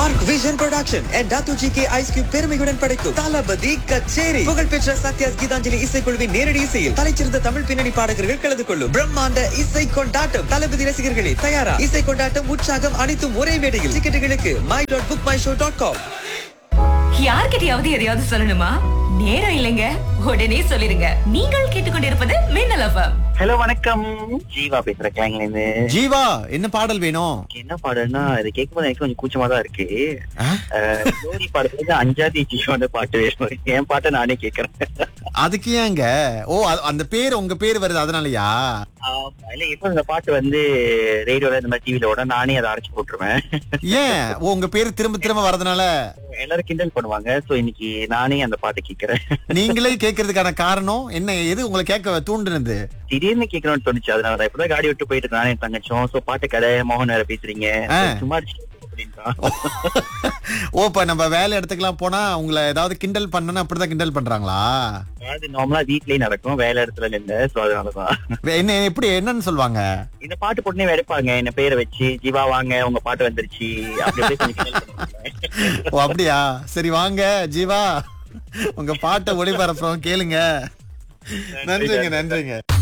Dark vision production and தாத்து G K ice cube பெருமையுடன் படைக்கும் தளபதி கச்சேரி புகழ்பெற்ற சத்யாஸ் கீதாஞ்சலி இசைக்குழுவின் நேரடி இசையில் தலைச்சிறந்த தமிழ் பின்னணி பாடகர்கள் கலந்து கொள்ளும் பிரம்மாண்ட இசை கொண்டாட்டம் தளபதி ரசிகர்களே தயாரா இசை கொண்டாட்டம் உற்சாகம் அனைத்தும் ஒரே மேடையில் டிக்கெட்டுகளுக்கு my dot book my show dot com யார்கிட்டயாவது எதையாவது சொல்லணுமா நேரம் இல்லைங்க உடனே சொல்லிருங்க நீங்கள் கேட்டுக்கொண்டிருப்பது மின்னல் எஃப்எம் ஹலோ வணக்கம் ஜீவா பேசுறேன் கிளாங்ல இருந்து ஜீவா என்ன பாடல் வேணும் என்ன பாடுன்னா இது கேட்கும்போது எனக்கு கொஞ்சம் கூச்சமா தான் இருக்கு ஆ? அஹ், ஜோடி பாடுறது அஞ்சாதி ஜீவான பாட்டு வேணும் என் பாட்டை நானே கேட்கறேன் அதுக்கு ஏங்க ஓ அ- அந்த பேர் உங்க பேர் வருது அதனாலயா ஆமா, இல்ல இப்ப இந்த பாட்டு வந்து ரேடியோல இந்த மாதிரி டிவில ஓட நானே அதை அரைச்சு போட்டுருவேன் ஏன் ஓ உங்க பேர் திரும்ப திரும்ப வரதுனால எல்லாரும் கிண்டல் பண்ணுவாங்க சோ இன்னைக்கு நானே அந்த பாட்டு கேட்கறேன் நீங்களே கேட்கறதுக்கான காரணம் என்ன எது உங்களை கேட்க தூண்டுனது திடீர்னு கேட்கணும்னு தோணுச்சு அதனால தான் இப்பதான் காடி விட்டு போயிட்டு நானே என் தங்கச்சோம் சோ பாட்டு கடை மோகன் வேற பேசுறீங்க ஆ. சும்மா அடிச்சு அப்படின்றான் ஓ இப்ப நம்ம வேலை இடத்துக்குலாம் போனா உங்களை ஏதாவது கிண்டல் பண்ணனா அப்படிதான் கிண்டல் பண்றாங்களா அது நார்மலா வீட்லயே நடக்கும் வேலை இடத்துல இல்ல சோ அதனாலதான் வே- என்ன எப்படி என்னன்னு சொல்லுவாங்க இந்த பாட்டு போட்டுனே வெடிப்பாங்க என்ன பேரை வச்சு ஜீவா வாங்க உங்க பாட்டு வந்துருச்சு அப்படி அப்படியே கொஞ்சம் கிண்டல் பண்ணுவாங்க. ஓ அப்படியா சரி வாங்க ஜீவா உங்க பாட்டை ஒளிபரப்புறோம் கேளுங்க நன்றிங்க நன்றிங்க